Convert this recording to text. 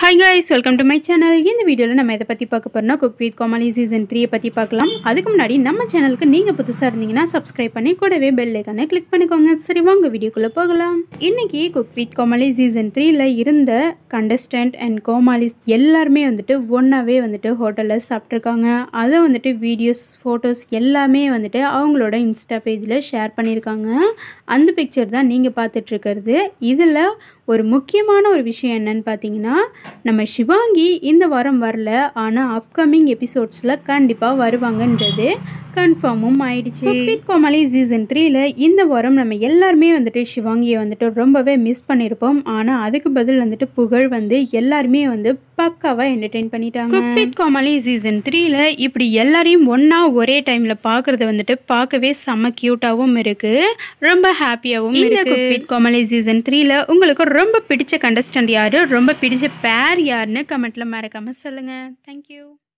hi guys welcome to my channel இந்த வீடியோவில் நம்ம எதை பற்றி பார்க்க போறோம்னா குக் வித் கோமாளி சீசன் த்ரீயை பற்றி பார்க்கலாம் அதுக்கு முன்னாடி நம்ம சேனலுக்கு நீங்கள் புதுசாக இருந்தீங்கன்னா சப்ஸ்கிரைப் பண்ணி கூடவே பெல் ஐக்கானை கிளிக் பண்ணிக்கோங்க சரி வாங்க வீடியோக்குள்ளே போகலாம் இன்னைக்கு குக் வித் கோமாளி சீசன் த்ரீல இருந்த கண்டஸ்டன்ட் அண்ட் கோமாளிஸ் எல்லாருமே வந்துட்டு ஒன்றாவே வந்துட்டு ஹோட்டலில் சாப்பிட்ருக்காங்க அதை வந்துட்டு வீடியோஸ் ஃபோட்டோஸ் எல்லாமே வந்துட்டு அவங்களோட இன்ஸ்டா பேஜில் ஷேர் பண்ணியிருக்காங்க அந்த பிக்சர் தான் நீங்கள் பார்த்துட்ருக்கிறது இதில் ஒரு முக்கியமான ஒரு விஷயம் என்னன்னு பார்த்தீங்கன்னா நம்ம சிவாங்கி இந்த வாரம் வரல ஆனால் அப்கமிங் எபிசோட்ஸில் கண்டிப்பாக வருவாங்கன்றது கன்ஃபார்மும் ஆயிடுச்சு வித் கோமாளி சீசன் த்ரீல இந்த வாரம் நம்ம எல்லாருமே வந்துட்டு சிவாங்கியை வந்துட்டு ரொம்பவே மிஸ் பண்ணியிருப்போம் ஆனால் அதுக்கு பதில் வந்துட்டு புகழ் வந்து எல்லாருமே வந்து பக்காவாக என்டர்டெயின் பண்ணிட்டாங்க வித் கோமாளி சீசன் த்ரீல இப்படி எல்லாரையும் ஒன்றா ஒரே டைமில் பார்க்குறது வந்துட்டு பார்க்கவே செம்ம க்யூட்டாகவும் இருக்குது ரொம்ப ஹாப்பியாகவும் இந்த குக் வித் கோமாளி சீசன் த்ரீல உங்களுக்கு ரொம்ப பிடிச்ச கண்டஸ்டன்ட் யார் ரொம்ப பிடிச்ச பேர் யாருன்னு கமெண்ட்டில் மறக்காமல் சொல்லுங்கள் தேங்க்யூ